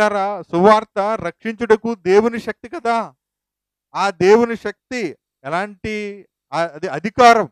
పిల్లరా సువార్త రక్షించుటకు దేవుని శక్తి కదా ఆ దేవుని శక్తి ఎలాంటి ఆ- అది అధికారం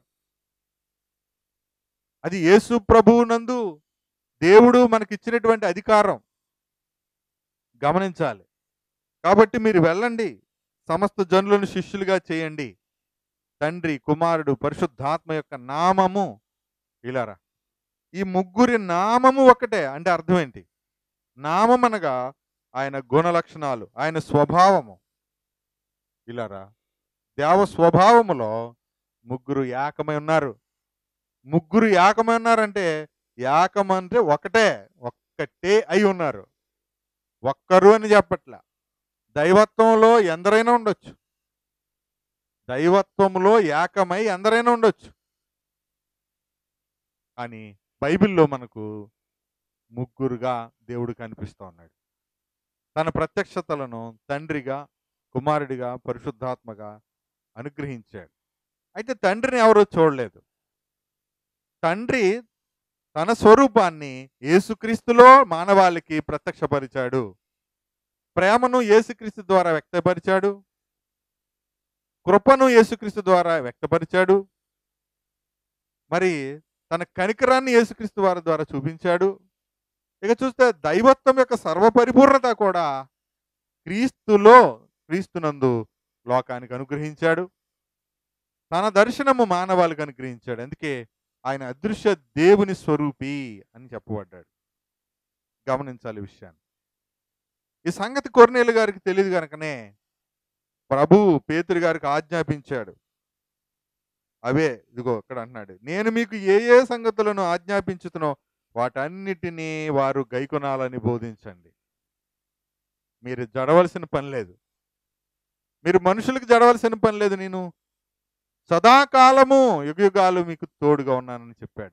అది యేసు ప్రభువునందు దేవుడు మనకిచ్చినటువంటి అధికారం గమనించాలి కాబట్టి మీరు వెళ్ళండి సమస్త జనులను శిష్యులుగా చేయండి తండ్రి కుమారుడు పరిశుద్ధాత్మ యొక్క నామము ఇలారా ఈ ముగ్గురి నామము ఒకటే అంటే అర్థం ఏంటి నామం అనగా ఆయన గుణ లక్షణాలు ఆయన స్వభావము ఇలారా దేవ స్వభావములో ముగ్గురు ఏకమై ఉన్నారు ముగ్గురు ఏకమై ఉన్నారంటే ఏకం అంటే ఒకటే ఒక్కటే అయి ఉన్నారు ఒక్కరు అని చెప్పట్ల దైవత్వంలో ఎందరైనా ఉండొచ్చు దైవత్వంలో ఏకమై ఎందరైనా ఉండొచ్చు కానీ బైబిల్లో మనకు ముగ్గురుగా దేవుడు కనిపిస్తూ ఉన్నాడు తన ప్రత్యక్షతలను తండ్రిగా కుమారుడిగా పరిశుద్ధాత్మగా అనుగ్రహించాడు అయితే తండ్రిని ఎవరూ చూడలేదు తండ్రి తన స్వరూపాన్ని యేసుక్రీస్తులో మానవాళికి ప్రత్యక్షపరిచాడు ప్రేమను యేసుక్రీస్తు ద్వారా వ్యక్తపరిచాడు కృపను యేసుక్రీస్తు ద్వారా వ్యక్తపరిచాడు మరి తన కనికరాన్ని యేసుక్రీస్తు వారి ద్వారా చూపించాడు ఇక చూస్తే దైవత్వం యొక్క సర్వపరిపూర్ణత కూడా క్రీస్తులో క్రీస్తునందు లోకానికి అనుగ్రహించాడు తన దర్శనము మానవాళికి అనుగ్రహించాడు అందుకే ఆయన అదృశ్య దేవుని స్వరూపి అని చెప్పబడ్డాడు గమనించాలి ఈ విషయాన్ని ఈ సంగతి కొర్నేలు గారికి తెలియదు కనుకనే ప్రభు పేతురు గారికి ఆజ్ఞాపించాడు అవే ఇదిగో ఇక్కడ అంటున్నాడు నేను మీకు ఏ ఏ సంగతులను ఆజ్ఞాపించుతునో వాటన్నిటినీ వారు గైకొనాలని బోధించండి మీరు జడవలసిన పని లేదు మీరు మనుషులకు జడవలసిన పని లేదు నేను సదాకాలము యుగయుగాలు మీకు తోడుగా ఉన్నానని చెప్పాడు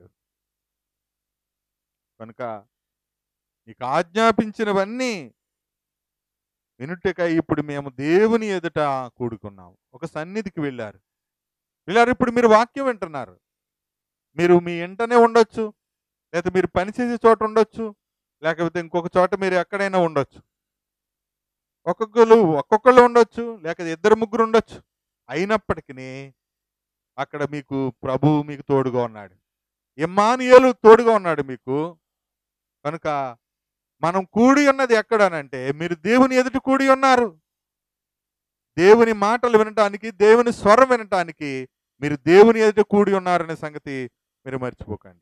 కనుక నీకు ఆజ్ఞాపించినవన్నీ వినుటకై ఇప్పుడు మేము దేవుని ఎదుట కూడుకున్నాం ఒక సన్నిధికి వెళ్ళారు వెళ్ళారు ఇప్పుడు మీరు వాక్యం వింటున్నారు మీరు మీ ఇంటనే ఉండొచ్చు లేకపోతే మీరు పనిచేసే చోట ఉండొచ్చు లేకపోతే ఇంకొక చోట మీరు ఎక్కడైనా ఉండొచ్చు ఒక్కొక్కరు ఒక్కొక్కళ్ళు ఉండొచ్చు లేక ఇద్దరు ముగ్గురు ఉండొచ్చు అయినప్పటికీ అక్కడ మీకు ప్రభు మీకు తోడుగా ఉన్నాడు ఇమ్మానియేలు తోడుగా ఉన్నాడు మీకు కనుక మనం కూడి ఉన్నది ఎక్కడనంటే మీరు దేవుని ఎదుట కూడి ఉన్నారు దేవుని మాటలు వినటానికి దేవుని స్వరం వినటానికి మీరు దేవుని ఎదుట కూడి ఉన్నారనే సంగతి మీరు మర్చిపోకండి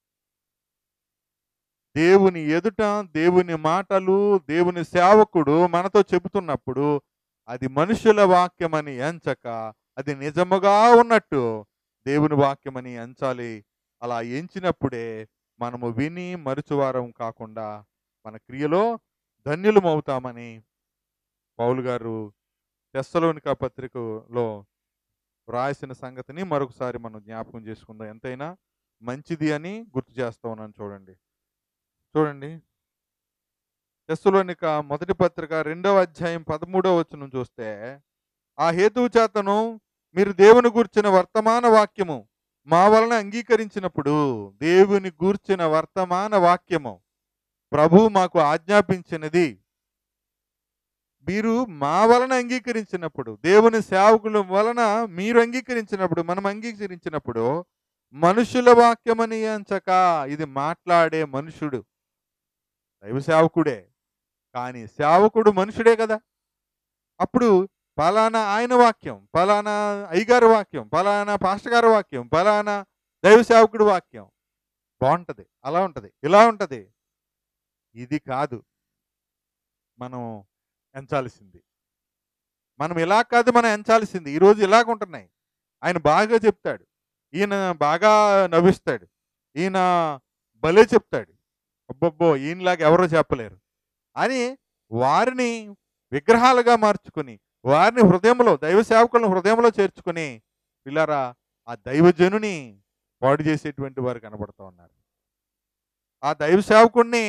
దేవుని ఎదుట దేవుని మాటలు దేవుని సేవకుడు మనతో చెబుతున్నప్పుడు అది మనుషుల వాక్యమని ఎంచక అది నిజముగా ఉన్నట్టు దేవుని వాక్యమని ఎంచాలి అలా ఎంచినప్పుడే మనము విని మరుచువారం కాకుండా మన క్రియలో ధన్యులమవుతామని పౌలు గారు తెస్సలోనిక పత్రికలో వ్రాసిన సంగతిని మరొకసారి మనం జ్ఞాపకం చేసుకుందాం ఎంతైనా మంచిది అని గుర్తు చేస్తా ఉన్నాను చూడండి చూడండి తెస్సలోనిక మొదటి పత్రిక రెండవ అధ్యాయం పదమూడవ వచనం చూస్తే ఆ హేతువు చేతను మీరు దేవుని గూర్చిన వర్తమాన వాక్యము మా వలన అంగీకరించినప్పుడు దేవుని గూర్చిన వర్తమాన వాక్యము ప్రభు మాకు ఆజ్ఞాపించినది మీరు మా వలన అంగీకరించినప్పుడు దేవుని సేవకుల వలన మీరు అంగీకరించినప్పుడు మనం అంగీకరించినప్పుడు మనుషుల వాక్యమని ఎంచక ఇది మాట్లాడే మనుషుడు దైవ సేవకుడే కానీ సేవకుడు మనుషుడే కదా అప్పుడు పలానా ఆయన వాక్యం పలానా అయ్యగారి వాక్యం పలానా పాస్టర్ గారి వాక్యం పలానా దైవ సేవకుడి వాక్యం బాగుంటది అలా ఉంటది ఇలా ఉంటది ఇది కాదు మనం ఎంచాల్సింది మనం ఇలా కాదు మనం ఎంచాల్సింది ఈరోజు ఇలాగ ఉంటున్నాయి ఆయన బాగా చెప్తాడు ఈయన బాగా నవ్విస్తాడు ఈయన భలే చెప్తాడు అబ్బబ్బో ఈయనలాగా ఎవరో చెప్పలేరు అని వారిని విగ్రహాలుగా మార్చుకుని వారిని హృదయంలో దైవ సేవకులను హృదయంలో చేర్చుకుని పిల్లరా ఆ దైవజనుని పాడు చేసేటువంటి వారు కనబడుతూ ఉన్నారు ఆ దైవ సేవకుణ్ణి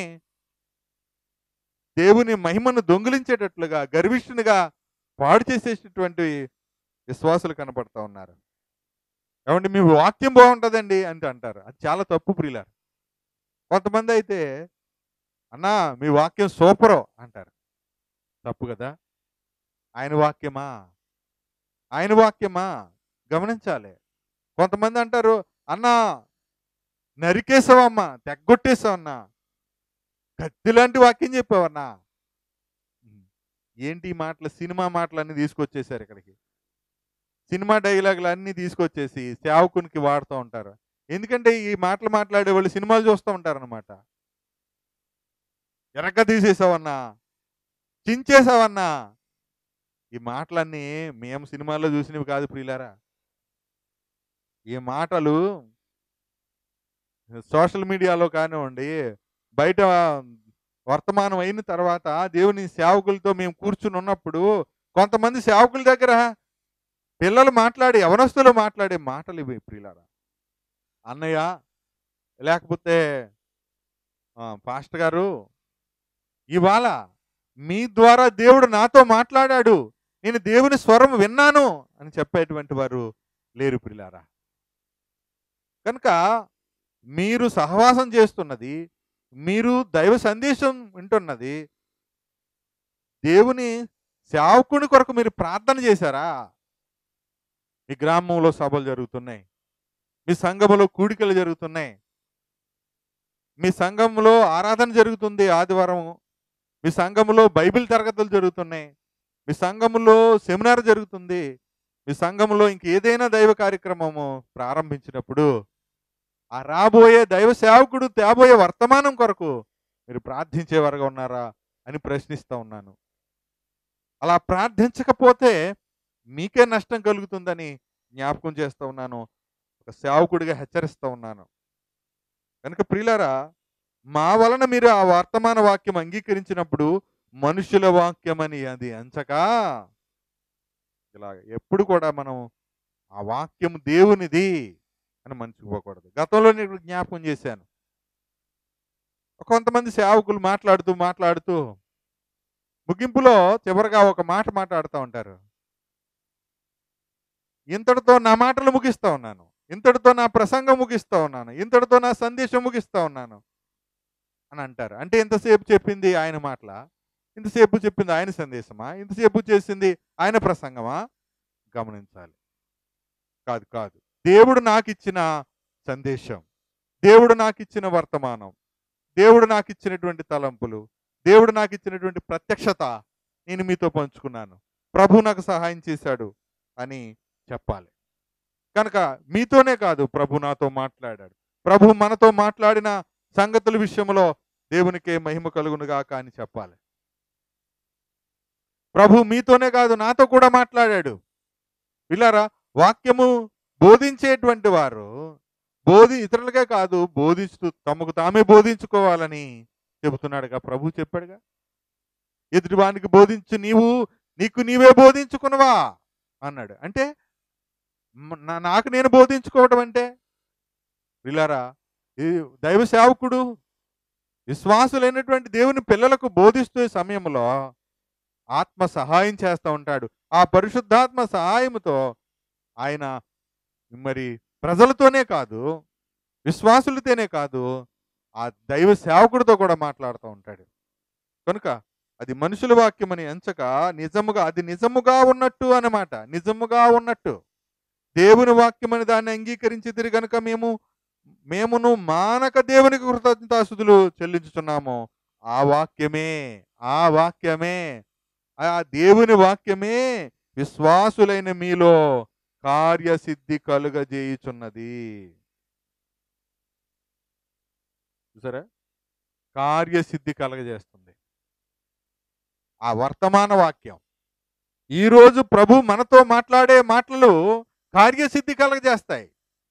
దేవుని మహిమను దొంగిలించేటట్లుగా గర్విష్ఠునిగా పాడు చేసేటటువంటి విశ్వాసులు కనపడతా ఉన్నారు ఏమండి మీ వాక్యం బాగుంటుందండి అంటే అంటారు అది చాలా తప్పు ప్రియులారు కొంతమంది అయితే అన్నా మీ వాక్యం సూపరు అంటారు తప్పు కదా ఆయన వాక్యమా ఆయన వాక్యమా గమనించాలి కొంతమంది అంటారు అన్నా నరికేసావమ్మా తెగ్గొట్టేసావన్నా కత్తి లాంటి వాక్యం చెప్పావన్నా ఏంటి ఈ మాటలు సినిమా మాటలన్నీ తీసుకొచ్చేసారు ఇక్కడికి సినిమా డైలాగులు అన్నీ తీసుకొచ్చేసి సేవకునికి వాడుతూ ఉంటారు ఎందుకంటే ఈ మాటలు మాట్లాడే వాళ్ళు సినిమాలు చూస్తూ ఉంటారనమాట ఎరక్క తీసేసావన్నా చించేసావన్నా ఈ మాటలన్నీ మేము సినిమాల్లో చూసినవి కాదు ప్రియులారా ఈ మాటలు సోషల్ మీడియాలో కానివ్వండి బయట వర్తమానం అయిన తర్వాత దేవుని సేవకులతో మేము కూర్చుని ఉన్నప్పుడు కొంతమంది సేవకుల దగ్గర పిల్లలు మాట్లాడి యవనస్తులు మాట్లాడే మాటలు ఇవి ప్రియులారా అన్నయ్య లేకపోతే ఆ, పాస్టర్ గారు ఇవాళ మీ ద్వారా దేవుడు నాతో మాట్లాడాడు నేను దేవుని స్వరం విన్నాను అని చెప్పేటువంటి వారు లేరు ప్రిలారా కనుక మీరు సహవాసం చేస్తున్నది మీరు దైవ సందేశం వింటున్నది దేవుని సేవకుని కొరకు మీరు ప్రార్థన చేశారా మీ గ్రామంలో సభలు జరుగుతున్నాయి మీ సంఘములో కూడికలు జరుగుతున్నాయి మీ సంఘంలో ఆరాధన జరుగుతుంది ఆదివారం మీ సంఘములో బైబిల్ తరగతులు జరుగుతున్నాయి మీ సంఘములో సెమినార్ జరుగుతుంది మీ సంఘములో ఇంకేదైనా దైవ కార్యక్రమము ప్రారంభించినప్పుడు ఆ రాబోయే దైవ సేవకుడు తేబోయే వర్తమానం కొరకు మీరు ప్రార్థించేవారుగా ఉన్నారా అని ప్రశ్నిస్తూ ఉన్నాను అలా ప్రార్థించకపోతే మీకే నష్టం కలుగుతుందని జ్ఞాపకం చేస్తూ ఉన్నాను ఒక సేవకుడిగా హెచ్చరిస్తూ ఉన్నాను కనుక ప్రియులారా మా వలన మీరు ఆ వర్తమాన వాక్యం అంగీకరించినప్పుడు మనుషుల వాక్యం అని అది అంచక ఇలా ఎప్పుడు కూడా మనం ఆ వాక్యం దేవునిది అని మర్చిపోకూడదు గతంలో నేను జ్ఞాపకం చేశాను కొంతమంది సేవకులు మాట్లాడుతూ మాట్లాడుతూ ముగింపులో చివరిగా ఒక మాట మాట్లాడుతూ ఉంటారు ఇంతటితో నా మాటలు ముగిస్తా ఉన్నాను ఇంతటితో నా ప్రసంగం ముగిస్తా ఉన్నాను ఇంతటితో నా సందేశం ముగిస్తా ఉన్నాను అని అంటారు అంటే ఎంతసేపు చెప్పింది ఆయన మాటల ఇంతసేపు చెప్పింది ఆయన సందేశమా ఇంతసేపు చేసింది ఆయన ప్రసంగమా గమనించాలి కాదు కాదు దేవుడు నాకు ఇచ్చిన సందేశం దేవుడు నాకు ఇచ్చిన వర్తమానం దేవుడు నాకు ఇచ్చినటువంటి తలంపులు దేవుడు నాకు ఇచ్చినటువంటి ప్రత్యక్షత నేను మీతో పంచుకున్నాను ప్రభు నాకు సహాయం చేశాడు అని చెప్పాలి కనుక మీతోనే కాదు ప్రభు నాతో మాట్లాడాడు ప్రభు మనతో మాట్లాడిన సంగతుల విషయంలో దేవునికే మహిమ కలుగును గాక అని చెప్పాలి ప్రభు మీతోనే కాదు నాతో కూడా మాట్లాడాడు విలారా వాక్యము బోధించేటువంటి వారు బోధి ఇతరులకే కాదు బోధిస్తూ తమకు తామే బోధించుకోవాలని చెబుతున్నాడుగా ప్రభు చెప్పాడుగా ఎదుటివానికి బోధించు నీవు నీకు నీవే బోధించుకున్నవా అన్నాడు అంటే మ- నా- నాకు నేను బోధించుకోవడం అంటే విలారా ఈ దైవ సేవకుడు విశ్వాసులైనటువంటి దేవుని పిల్లలకు బోధిస్తూ సమయంలో ఆత్మ సహాయం చేస్తూ ఉంటాడు ఆ పరిశుద్ధాత్మ సహాయముతో ఆయన మరి ప్రజలతోనే కాదు విశ్వాసులతోనే కాదు ఆ దైవ సేవకుడితో కూడా మాట్లాడుతూ ఉంటాడు కనుక అది మనుషుల వాక్యమని ఎంచక నిజముగా అది నిజముగా ఉన్నట్టు అన్నమాట నిజముగా ఉన్నట్టు దేవుని వాక్యమని దాన్ని అంగీకరించిదిరి గనుక మేము మేమును మానక దేవునికి కృతజ్ఞతాస్తుతులు చెల్లించుతున్నాము ఆ వాక్యమే ఆ వాక్యమే ఆ దేవుని వాక్యమే విశ్వాసులైన మీలో కార్యసిద్ధి కలుగజేయుచున్నది చూసారా కార్యసిద్ధి కలగజేస్తుంది ఆ వర్తమాన వాక్యం ఈరోజు ప్రభు మనతో మాట్లాడే మాటలు కార్యసిద్ధి కలగజేస్తాయి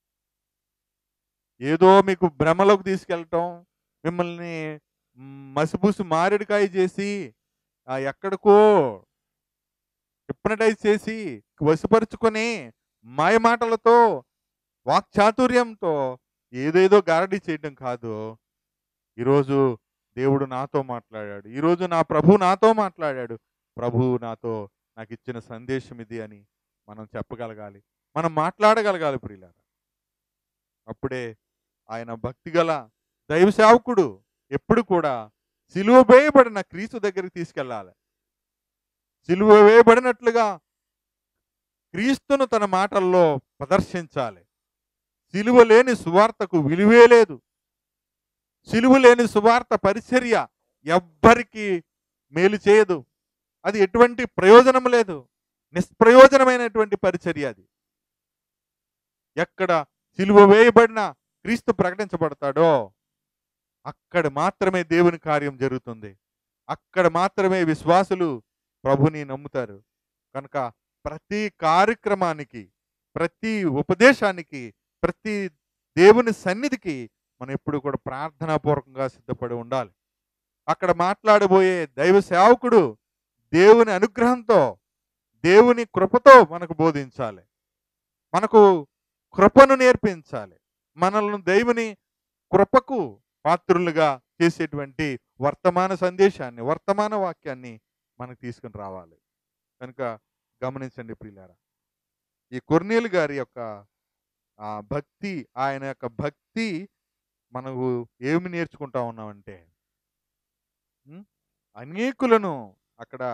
ఏదో మీకు భ్రమలోకి తీసుకెళ్ళటం మిమ్మల్ని మ్, మసిపూసి మారేడుకాయ చేసి ఆ, ఎక్కడికో హిప్నటైజ్ చేసి వశపరుచుకొని మాయ మాటలతో వాక్చాతుర్యంతో ఏదేదో గారడీ చేయడం కాదు ఈరోజు దేవుడు నాతో మాట్లాడాడు ఈరోజు నా ప్రభు నాతో మాట్లాడాడు ప్రభు నాతో నాకు ఇచ్చిన సందేశం ఇది అని మనం చెప్పగలగాలి మనం మాట్లాడగలగాలి ప్రియులారా అప్పుడే ఆయన భక్తి గల దైవ సేవకుడు ఎప్పుడు కూడా సిలువ వేయబడిన క్రీస్తు దగ్గరికి తీసుకెళ్ళాలి సిలువ వేయబడినట్లుగా క్రీస్తును తన మాటల్లో ప్రదర్శించాలి సిలువ లేని సువార్తకు విలువే లేదు సిలువ లేని సువార్త పరిచర్య ఎవ్వరికి మేలు చేయదు అది ఎటువంటి ప్రయోజనం లేదు నిష్ప్రయోజనమైనటువంటి పరిచర్య అది ఎక్కడ సిలువ వేయబడిన క్రీస్తు ప్రకటించబడతాడో అక్కడ మాత్రమే దేవుని కార్యం జరుగుతుంది అక్కడ మాత్రమే విశ్వాసులు ప్రభుని నమ్ముతారు కనుక ప్రతి కార్యక్రమానికి ప్రతి ఉపదేశానికి ప్రతి దేవుని సన్నిధికి మనం ఎప్పుడు కూడా ప్రార్థనాపూర్వకంగా సిద్ధపడి ఉండాలి అక్కడ మాట్లాడబోయే దైవ సేవకుడు దేవుని అనుగ్రహంతో దేవుని కృపతో మనకు బోధించాలి మనకు కృపను నేర్పించాలి మనల్ని దేవుని కృపకు పాత్రులుగా చేసేటువంటి వర్తమాన సందేశాన్ని వర్తమాన వాక్యాన్ని మనకు తీసుకుని రావాలి కనుక గమనించండి ప్రియులారా ఈ కొర్నీలు గారి యొక్క ఆ భక్తి ఆయన యొక్క భక్తి మనకు ఏమి నేర్చుకుంటా ఉన్నామంటే ఉం? అనేకులను అక్కడ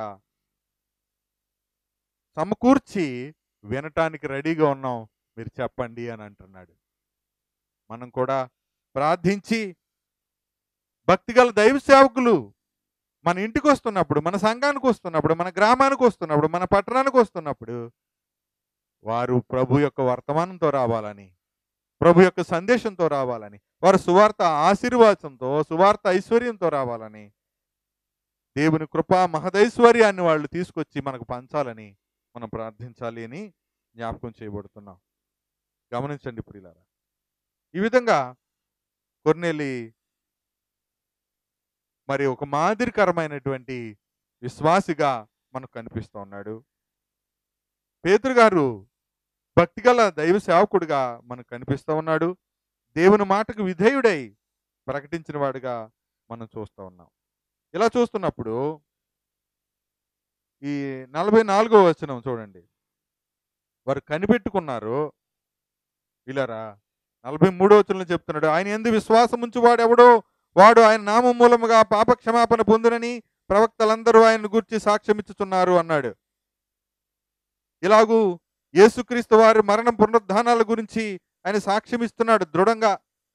సమకూర్చి వినటానికి రెడీగా ఉన్నాం మీరు చెప్పండి అని అంటున్నాడు మనం కూడా ప్రార్థించి భక్తిగల దైవ సేవకులు మన ఇంటికి వస్తున్నప్పుడు మన సంఘానికి వస్తున్నప్పుడు మన గ్రామానికి వస్తున్నప్పుడు మన పట్టణానికి వస్తున్నప్పుడు వారు ప్రభు యొక్క వర్తమానంతో రావాలని ప్రభు యొక్క సందేశంతో రావాలని వారు సువార్త ఆశీర్వాదంతో సువార్త ఐశ్వర్యంతో రావాలని దేవుని కృపా మహదైశ్వర్యాన్ని వాళ్ళు తీసుకొచ్చి మనకు పంచాలని మనం ప్రార్థించాలి అని జ్ఞాపకం చేయబడుతున్నాం గమనించండి ప్రియులారా ఈ విధంగా కొర్నేలి మరి ఒక మాదిరికరమైనటువంటి విశ్వాసిగా మనకు కనిపిస్తూ ఉన్నాడు పేతురు గారు భక్తిగల దైవ సేవకుడిగా మనకు కనిపిస్తూ ఉన్నాడు దేవుని మాటకు విధేయుడై ప్రకటించిన వాడిగా మనం చూస్తూ ఉన్నాం ఇలా చూస్తున్నప్పుడు ఈ నలభై నాలుగో వచనం చూడండి వారు కనిపెట్టుకున్నారు ఇలారా నలభై మూడో వచనంలో చెప్తున్నాడు ఆయన ఎందు విశ్వాసం ఉంచువాడు ఎవడో వాడు ఆయన నామం మూలముగా పాప క్షమాపణ పొందునని ప్రవక్తలందరూ ఆయన గురించి సాక్ష్యం ఇచ్చుతున్నారు అన్నాడు ఇలాగూ యేసుక్రీస్తు వారి మరణం పునరుద్ధానాల గురించి ఆయన సాక్ష్యం ఇస్తున్నాడు దృఢంగా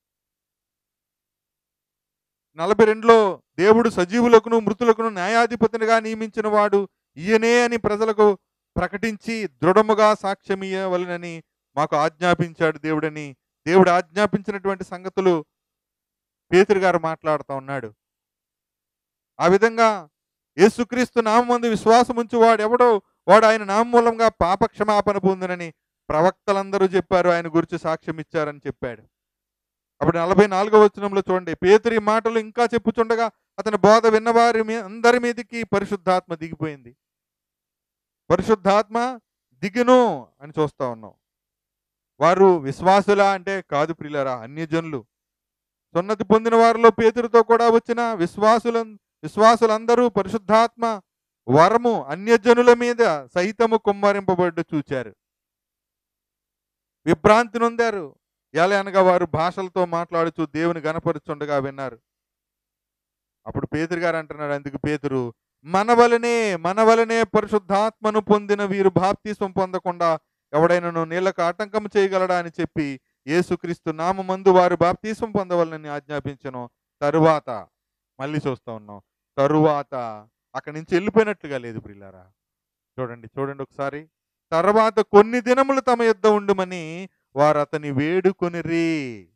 నలభై రెండులో దేవుడు సజీవులకును మృతులకును న్యాయాధిపతినిగా నియమించిన వాడు ఈయనే అని ప్రజలకు ప్రకటించి దృఢముగా సాక్ష్యం ఇయ్యవలనని మాకు ఆజ్ఞాపించాడు దేవుడని దేవుడు ఆజ్ఞాపించినటువంటి సంగతులు పేతురు గారు మాట్లాడుతూ ఉన్నాడు ఆ విధంగా యేసుక్రీస్తు నామందు విశ్వాసం ఉంచి వాడు ఎవడో వాడు ఆయన నామూలంగా పాప క్షమాపణ పొందునని ప్రవక్తలందరూ చెప్పారు ఆయన గురించి సాక్ష్యం ఇచ్చారని చెప్పాడు అప్పుడు నలభై నాలుగో వచనంలో చూడండి పేతురి మాటలు ఇంకా చెప్పుచుండగా అతని బోధ విన్నవారి మీ అందరి మీదకి పరిశుద్ధాత్మ దిగిపోయింది పరిశుద్ధాత్మ దిగును అని చూస్తా ఉన్నాం వారు విశ్వాసులా అంటే కాదు ప్రియులరా అన్యజనులు సున్నతి పొందిన వారిలో పేతురుతో కూడా వచ్చిన విశ్వాసుల విశ్వాసులందరూ పరిశుద్ధాత్మ వరము అన్యజనుల మీద సహితము కుమ్మరింపబడ్డ చూచారు విభ్రాంతి నొందారు ఎలా అనగా వారు భాషలతో మాట్లాడుచూ దేవుని గనపరుచుండగా విన్నారు అప్పుడు పేతురు గారు అంటున్నాడు అందుకు పేతురు మన వలనే మన వలనే పరిశుద్ధాత్మను పొందిన వీరు బాప్తీస్వం పొందకుండా ఎవడైనాను నీళ్లకు ఆటంకం చేయగలడా అని చెప్పి యేసుక్రీస్తు నామందు వారు బాప్తీస్వం పొందవలనని ఆజ్ఞాపించను తరువాత మళ్ళీ చూస్తా ఉన్నాం తరువాత అక్కడి నుంచి వెళ్ళిపోయినట్లుగా లేదు ప్రిల్లారా చూడండి చూడండి ఒకసారి తర్వాత కొన్ని దినములు తమ యుద్ధ ఉండుమని వారు అతని వేడుకొనిరి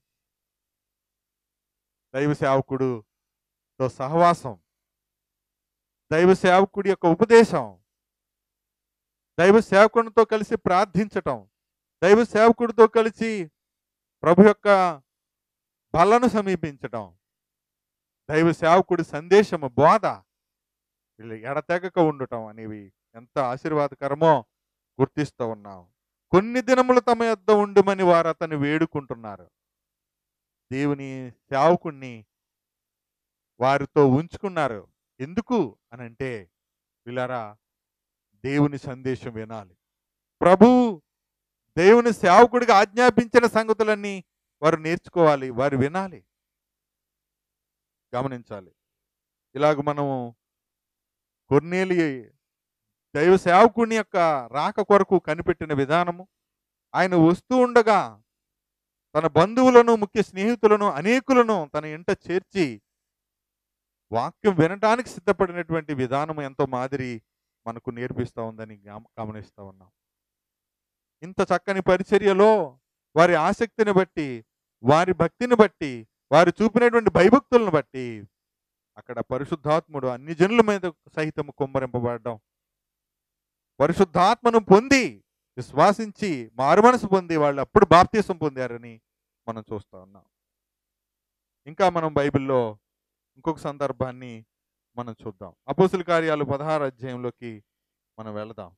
దైవ సేవకుడుతో సహవాసం దైవ సేవకుడి యొక్క ఉపదేశం దైవ సేవకునితో కలిసి ప్రార్థించటం దైవ సేవకుడితో కలిసి ప్రభు యొక్క బలను సమీపించటం దైవ సేవకుడి సందేశము బోధ వీళ్ళు ఎడతెగక ఉండటం అనేవి ఎంత ఆశీర్వాదకరమో గుర్తిస్తూ ఉన్నాం కొన్ని దినములు తమ యొద్ద ఉండుమని వారు అతన్ని వేడుకుంటున్నారు దేవుని సేవకుణ్ణి వారితో ఉంచుకున్నారు ఎందుకు అని అంటే వీళ్ళారా దేవుని సందేశం వినాలి ప్రభు దేవుని సేవకుడిగా ఆజ్ఞాపించిన సంగతులన్నీ వారు నేర్చుకోవాలి వారు వినాలి గమనించాలి ఇలాగ మనము కొన్నేలి దైవ సేవకుని యొక్క రాక కొరకు కనిపెట్టిన విధానము ఆయన వస్తూ ఉండగా తన బంధువులను ముఖ్య స్నేహితులను అనేకులను తన ఇంట చేర్చి వాక్యం వినటానికి సిద్ధపడినటువంటి విధానం ఎంతో మాదిరి మనకు నేర్పిస్తూ ఉందని గమ- గమనిస్తూ ఉన్నాం ఇంత చక్కని పరిచర్యలో వారి ఆసక్తిని బట్టి వారి భక్తిని బట్టి వారు చూపినటువంటి భయభక్తులను బట్టి అక్కడ పరిశుద్ధాత్ముడు అన్ని జనుల మీద సహితము కుమ్మరింపబడడం పరిశుద్ధాత్మను పొంది విశ్వాసించి మారుమనసు పొంది వాళ్ళు అప్పుడు బాప్తీసం పొందారని మనం చూస్తూ ఉన్నాం ఇంకా మనం బైబిల్లో ఇంకొక సందర్భాన్ని మనం చూద్దాం అపోసుల కార్యాలు పదహారు అధ్యాయంలోకి మనం వెళదాం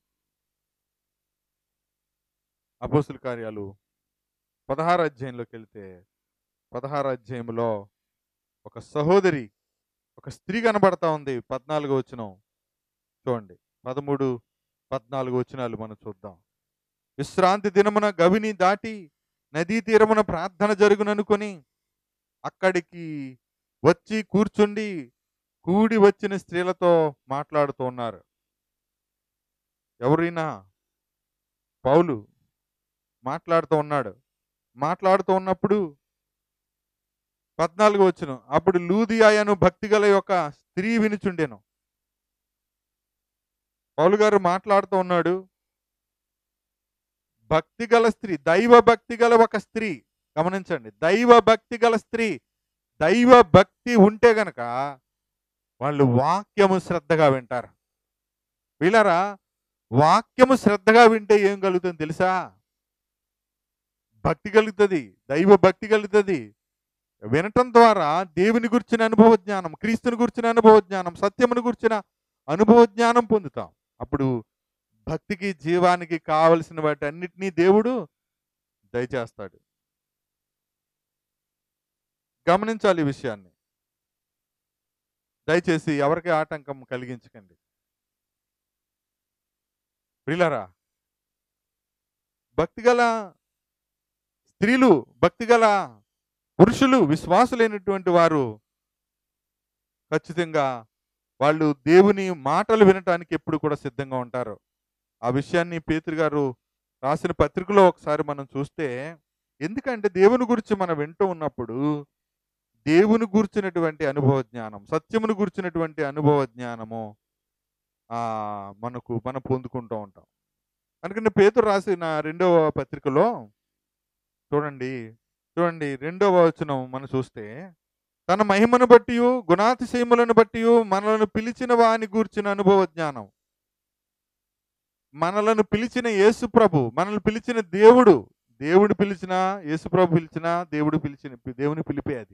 అపోసుల కార్యాలు పదహారు అధ్యాయంలోకి వెళ్తే పదహారు అధ్యాయంలో ఒక సహోదరి ఒక స్త్రీ కనబడతా ఉంది పద్నాలుగు వచనం చూడండి పదమూడు పద్నాలుగు వచనాలు మనం చూద్దాం విశ్రాంతి దినమున గవిని దాటి నదీ తీరమున ప్రార్థన జరుగుననుకొని అక్కడికి వచ్చి కూర్చుండి కూడి వచ్చిన స్త్రీలతో మాట్లాడుతూ ఉన్నారు ఎవరైనా పౌలు మాట్లాడుతూ ఉన్నాడు మాట్లాడుతూ ఉన్నప్పుడు పద్నాలుగు వచ్చును అప్పుడు లూదియాయను భక్తిగల యొక్క స్త్రీ వినుచుండెను పౌలు గారు మాట్లాడుతూ ఉన్నాడు భక్తిగల స్త్రీ దైవ భక్తిగల ఒక స్త్రీ గమనించండి దైవ భక్తిగల స్త్రీ దైవ భక్తి ఉంటే గనక వాళ్ళు వాక్యము శ్రద్ధగా వింటారు వీళ్ళరా వాక్యము శ్రద్ధగా వింటే ఏం కలుగుతుంది తెలుసా భక్తి కలుగుతుంది దైవ భక్తి కలుగుతుంది వినటం ద్వారా దేవుని గురించిన అనుభవ జ్ఞానం క్రీస్తుని గురించిన అనుభవ జ్ఞానం సత్యమును గురించిన అనుభవ జ్ఞానం పొందుతాం అప్పుడు భక్తికి జీవానికి కావలసిన వాటి అన్నిటినీ దేవుడు దయచేస్తాడు గమనించాలి ఈ విషయాన్ని దయచేసి ఎవరికి ఆటంకం కలిగించకండి ప్రిలరా భక్తిగల స్త్రీలు భక్తిగల పురుషులు విశ్వాసులైనటువంటి వారు ఖచ్చితంగా వాళ్ళు దేవుని మాటలు వినటానికి ఎప్పుడు కూడా సిద్ధంగా ఉంటారు ఆ విషయాన్ని పేతురు గారు రాసిన పత్రికలో ఒకసారి మనం చూస్తే ఎందుకంటే దేవుని గురించి మనం వింటూ ఉన్నప్పుడు దేవుని గురించినటువంటి అనుభవ జ్ఞానం సత్యమును గురించినటువంటి అనుభవ జ్ఞానము ఆ మనకు మనం పొందుకుంటూ ఉంటాం అందుకని పేతురు రాసిన రెండవ పత్రికలో చూడండి చూడండి రెండవ వచనం మనం చూస్తే తన మహిమను బట్టి గుణాతిశయములను బట్టి మనలను పిలిచిన వాని గూర్చిన అనుభవ జ్ఞానం మనలను పిలిచిన యేసు ప్రభు మనల్ని పిలిచిన దేవుడు దేవుడు పిలిచిన యేసు ప్రభు పిలిచిన దేవుడు పిలిచిన దేవుని పిలిపే అది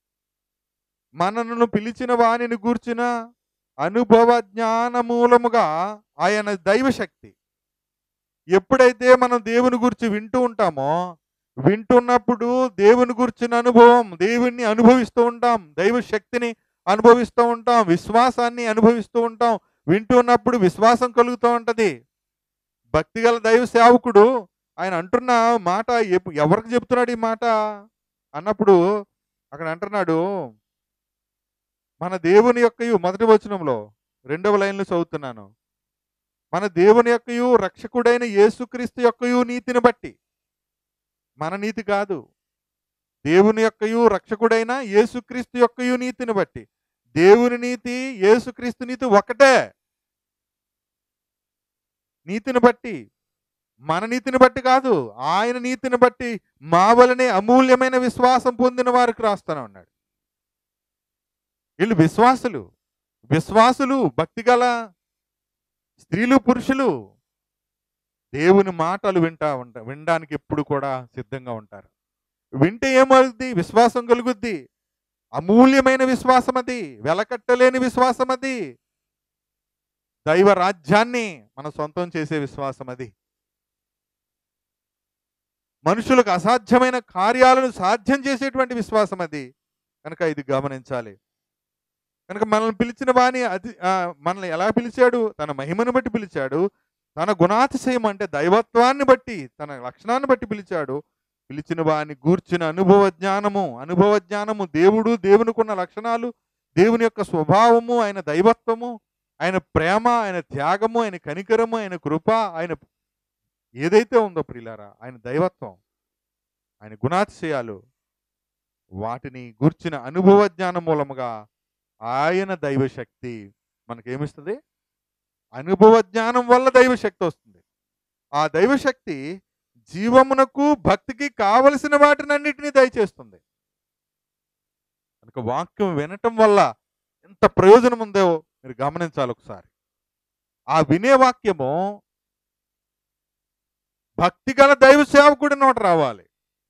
మనను పిలిచిన వానిని గూర్చిన అనుభవ జ్ఞాన మూలముగా ఆయన దైవశక్తి ఎప్పుడైతే మనం దేవుని గురించి వింటూ ఉంటామో వింటున్నప్పుడు దేవుని గురించిన అనుభవం దేవుణ్ణి అనుభవిస్తూ ఉంటాం దైవ శక్తిని అనుభవిస్తూ ఉంటాం విశ్వాసాన్ని అనుభవిస్తూ ఉంటాం వింటున్నప్పుడు విశ్వాసం కలుగుతూ ఉంటది భక్తిగల దైవ సేవకుడు ఆయన అంటున్న మాట ఎప్పు- ఎవరికి చెప్తున్నాడు ఈ మాట అన్నప్పుడు అక్కడ అంటున్నాడు మన దేవుని యొక్కయు మొదటి వచనంలో రెండవ లైన్లో చదువుతున్నాను మన దేవుని యొక్కయు రక్షకుడైన యేసుక్రీస్తు యొక్కయు నీతిని బట్టి మన నీతి కాదు దేవుని యొక్కయు రక్షకుడైన యేసుక్రీస్తు యొక్కయు నీతిని బట్టి దేవుని నీతి యేసుక్రీస్తు నీతి ఒకటే నీతిని బట్టి మన నీతిని బట్టి కాదు ఆయన నీతిని బట్టి మా వలనే అమూల్యమైన విశ్వాసం పొందిన వారికి రాస్తానే ఉన్నాడు వీళ్ళు విశ్వాసులు విశ్వాసులు భక్తిగల స్త్రీలు పురుషులు దేవుని మాటలు వింటా ఉంటా వినడానికి ఎప్పుడు కూడా సిద్ధంగా ఉంటారు వింటే ఏమవుద్ది విశ్వాసం కలుగుద్ది అమూల్యమైన విశ్వాసం అది వెలకట్టలేని విశ్వాసం అది దైవ రాజ్యాన్ని మన సొంతం చేసే విశ్వాసం అది మనుషులకు అసాధ్యమైన కార్యాలను సాధ్యం చేసేటువంటి విశ్వాసం అది కనుక ఇది గమనించాలి కనుక మనల్ని పిలిచిన వాని అది ఆ, మనల్ని ఎలా పిలిచాడు తన మహిమను బట్టి పిలిచాడు తన గుణాతిశయం అంటే దైవత్వాన్ని బట్టి తన లక్షణాన్ని బట్టి పిలిచాడు పిలిచిన వాని గూర్చిన అనుభవ జ్ఞానము అనుభవ జ్ఞానము దేవుడు దేవునికున్న లక్షణాలు దేవుని యొక్క స్వభావము ఆయన దైవత్వము ఆయన ప్రేమ ఆయన త్యాగము ఆయన కనికరము ఆయన కృప ఆయన ఏదైతే ఉందో ప్రియులారా ఆయన దైవత్వం ఆయన గుణాతిశయాలు వాటిని గూర్చిన అనుభవ జ్ఞానం మూలముగా ఆయన దైవశక్తి మనకేమిస్తుంది అనుభవ జ్ఞానం వల్ల దైవశక్తి వస్తుంది ఆ దైవశక్తి జీవమునకు భక్తికి కావలసిన వాటినన్నిటినీ దయచేస్తుంది కనుక వాక్యం వినటం వల్ల ఎంత ప్రయోజనం ఉందో మీరు గమనించాలి ఒకసారి ఆ వినే వాక్యము భక్తి గల దైవ సేవకుడి నోట రావాలి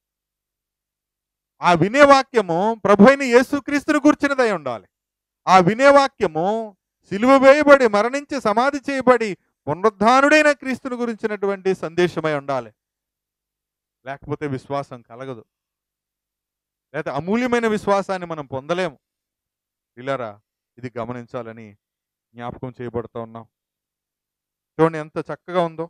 ఆ వినే వాక్యము ప్రభు అయిన యేసుక్రీస్తుని కూర్చున్నదై ఉండాలి ఆ వినే వాక్యము సిలువ వేయబడి మరణించి సమాధి చేయబడి పునరుద్ధానుడైన క్రీస్తుని గురించినటువంటి సందేశమై ఉండాలి లేకపోతే విశ్వాసం కలగదు లేకపోతే అమూల్యమైన విశ్వాసాన్ని మనం పొందలేము ఇలారా ఇది గమనించాలని జ్ఞాపకం చేయబడుతూ ఉన్నాం చూడండి ఎంత చక్కగా ఉందో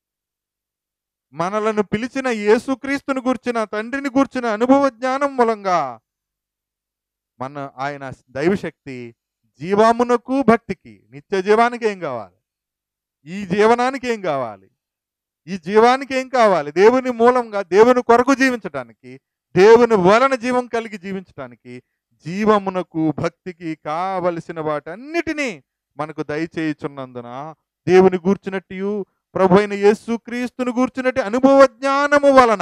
మనలను పిలిచిన యేసుక్రీస్తుని గూర్చిన తండ్రిని గూర్చిన అనుభవ జ్ఞానం మూలంగా మన ఆయన దైవశక్తి జీవామునకు భక్తికి నిత్య జీవానికి ఏం కావాలి ఈ జీవనానికి ఏం కావాలి ఈ జీవానికి ఏం కావాలి దేవుని మూలంగా దేవుని కొరకు జీవించటానికి దేవుని వలన జీవం కలిగి జీవించటానికి జీవమునకు భక్తికి కావలసిన వాటన్నిటినీ మనకు దయచేయుచున్నందున దేవుని గూర్చినట్టు ప్రభు అయిన యేసు క్రీస్తుని గూర్చినట్టు అనుభవ జ్ఞానము వలన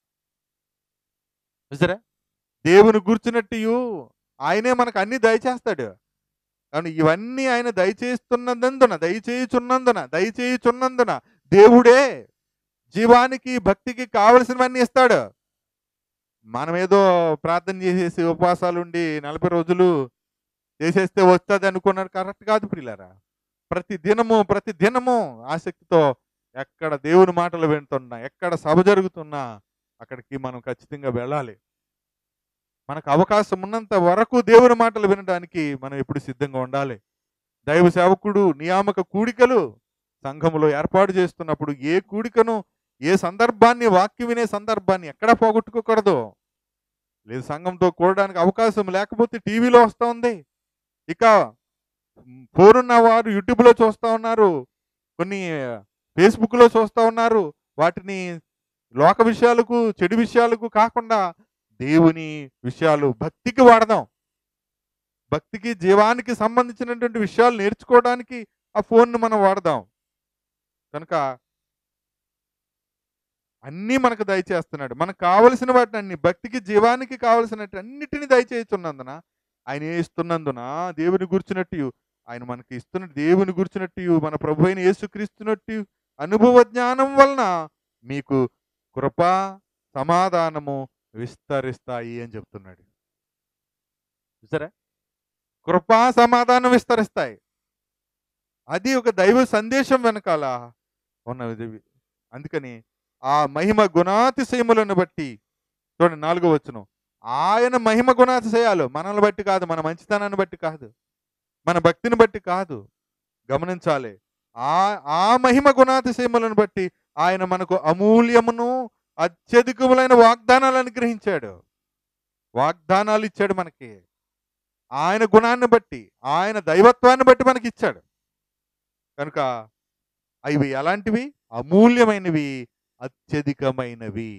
చూసారా దేవుని గూర్చినట్టు ఆయనే మనకు అన్ని దయచేస్తాడు కానీ ఇవన్నీ ఆయన దయచేస్తున్నందున దయచేయుచున్నందున దయచేయుచున్నందున దేవుడే జీవానికి భక్తికి కావలసినవన్నీ ఇస్తాడు మనం ఏదో ప్రార్థన చేసేసి ఉపవాసాలు ఉండి నలభై రోజులు చేసేస్తే వస్తుంది అనుకున్నారు కరెక్ట్ కాదు ప్రియులారా ప్రతి దినము ప్రతి దినము ఆసక్తితో ఎక్కడ దేవుని మాటలు వింటున్నా ఎక్కడ సభ జరుగుతున్నా అక్కడికి మనం ఖచ్చితంగా వెళ్ళాలి మనకు అవకాశం ఉన్నంత వరకు దేవుని మాటలు వినడానికి మనం ఎప్పుడు సిద్ధంగా ఉండాలి దైవ సేవకుడు నియామక కూడికలు సంఘములో ఏర్పాటు చేస్తున్నప్పుడు ఏ కూడికను ఏ సందర్భాన్ని వాక్యం వినే సందర్భాన్ని ఎక్కడా పోగొట్టుకోకూడదు లేదు సంఘంతో కూడడానికి అవకాశం లేకపోతే టీవీలో వస్తూ ఉంది ఇక ఫోన్ ఉన్న వారు యూట్యూబ్లో చూస్తూ ఉన్నారు కొన్ని ఫేస్బుక్లో చూస్తూ ఉన్నారు వాటిని లోక విషయాలకు చెడు విషయాలకు కాకుండా దేవుని విషయాలు భక్తికి వాడదాం భక్తికి జీవానికి సంబంధించినటువంటి విషయాలు నేర్చుకోవడానికి ఆ ఫోన్ను మనం వాడదాం కనుక అన్నీ మనకు దయచేస్తున్నాడు మనకు కావలసిన వాటిని అన్ని భక్తికి జీవానికి కావలసినట్టు అన్నిటిని దయచేస్తున్నందున ఆయన ఏ ఇస్తున్నందున దేవుని గుర్చినట్టు ఆయన మనకి ఇస్తున్న దేవుని గుర్చినట్టు మన ప్రభు అయిన యేసుక్రీస్తున్నట్టు అనుభవ జ్ఞానం వలన మీకు కృప సమాధానము విస్తరిస్తాయి అని చెప్తున్నాడు చూసారా కృపా సమాధానం విస్తరిస్తాయి అది ఒక దైవ సందేశం వెనకాల ఉన్నది అందుకని ఆ మహిమ గుణాతిశయములను బట్టి చూడండి నాలుగో వచ్చును ఆయన మహిమ గుణాతిశయాలు మనల్ని బట్టి కాదు మన మంచితనాన్ని బట్టి కాదు మన భక్తిని బట్టి కాదు గమనించాలి ఆ ఆ మహిమ గుణాతిశయములను బట్టి ఆయన మనకు అమూల్యమును అత్యధికములైన వాగ్దానాలు అనుగ్రహించాడు వాగ్దానాలు ఇచ్చాడు మనకి ఆయన గుణాన్ని బట్టి ఆయన దైవత్వాన్ని బట్టి మనకి ఇచ్చాడు కనుక అవి ఎలాంటివి అమూల్యమైనవి అత్యధికమైనవి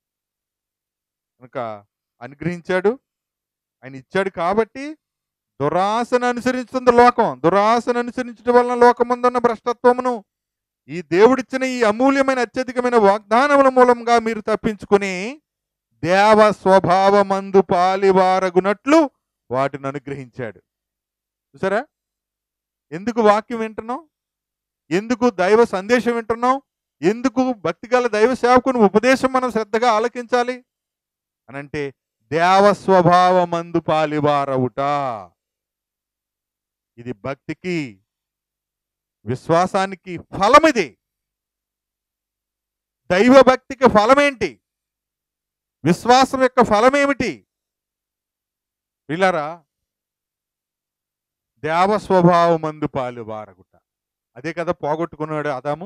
కనుక అనుగ్రహించాడు ఆయన ఇచ్చాడు కాబట్టి దురాశను అనుసరిస్తుంది లోకం దురాశను అనుసరించడం వలన లోకముందున్న భ్రష్టత్వమును ఈ దేవుడిచ్చిన ఈ అమూల్యమైన అత్యధికమైన వాగ్దానముల మూలంగా మీరు తప్పించుకుని దేవ స్వభావమందు పాలివారగునట్లు వాటిని అనుగ్రహించాడు చూసారా ఎందుకు వాక్యం వింటున్నాం ఎందుకు దైవ సందేశం వింటున్నాం ఎందుకు భక్తిగల దైవ సేవకుని ఉపదేశం మనం శ్రద్ధగా ఆలకించాలి అనంటే దేవ స్వభావమందు పాలివారవుట ఇది భక్తికి విశ్వాసానికి ఫలం ఇది దైవ భక్తికి ఫలమేంటి విశ్వాసం యొక్క ఫలం ఏమిటి వీళ్ళారా దేవ స్వభావమందు పాలువారగుట అదే కదా పోగొట్టుకున్నాడు ఆదాము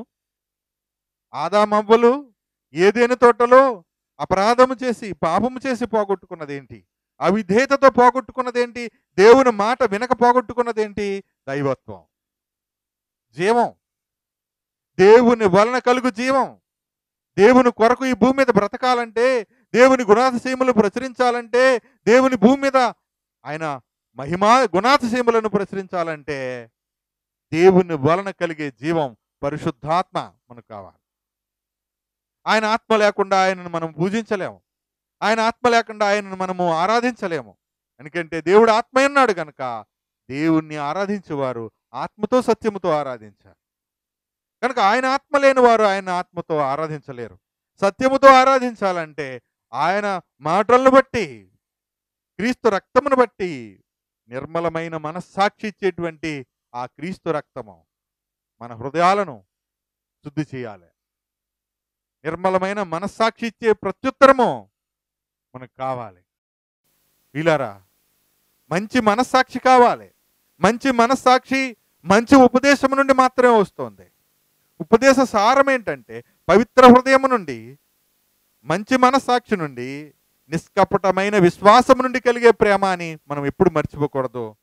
ఆదామవ్వలు ఏదేని తోటలో అపరాధము చేసి పాపము చేసి పోగొట్టుకున్నది ఏంటి అవిధేయతతో పోగొట్టుకున్నదేంటి దేవుని మాట వినక పోగొట్టుకున్నదేంటి దైవత్వం జీవం దేవుని వలన కలుగు జీవం దేవుని కొరకు ఈ భూమి మీద బ్రతకాలంటే దేవుని గుణాతిశీములు ప్రచురించాలంటే దేవుని భూమి మీద ఆయన మహిమా గుణాతిశీములను ప్రచురించాలంటే దేవుని వలన కలిగే జీవం పరిశుద్ధాత్మ మనకు కావాలి ఆయన ఆత్మ లేకుండా ఆయనను మనం పూజించలేము ఆయన ఆత్మ లేకుండా ఆయనను మనము ఆరాధించలేము ఎందుకంటే దేవుడు ఆత్మ ఉన్నాడు కనుక దేవుణ్ణి ఆరాధించేవారు ఆత్మతో సత్యముతో ఆరాధించారు కనుక ఆయన ఆత్మ లేని వారు ఆయన ఆత్మతో ఆరాధించలేరు సత్యముతో ఆరాధించాలంటే ఆయన మాటలను బట్టి క్రీస్తు రక్తమును బట్టి నిర్మలమైన మనస్సాక్షి ఇచ్చేటువంటి ఆ క్రీస్తు రక్తము మన హృదయాలను శుద్ధి చేయాలి నిర్మలమైన మనస్సాక్షి ఇచ్చే ప్రత్యుత్తరము మనకు కావాలి వీలారా మంచి మనస్సాక్షి కావాలి మంచి మనస్సాక్షి మంచి ఉపదేశం నుండి మాత్రమే వస్తుంది ఉపదేశ సారం ఏంటంటే పవిత్ర హృదయం నుండి మంచి మనస్సాక్షి నుండి నిష్కపటమైన విశ్వాసం నుండి కలిగే ప్రేమ అని మనం ఎప్పుడు మర్చిపోకూడదు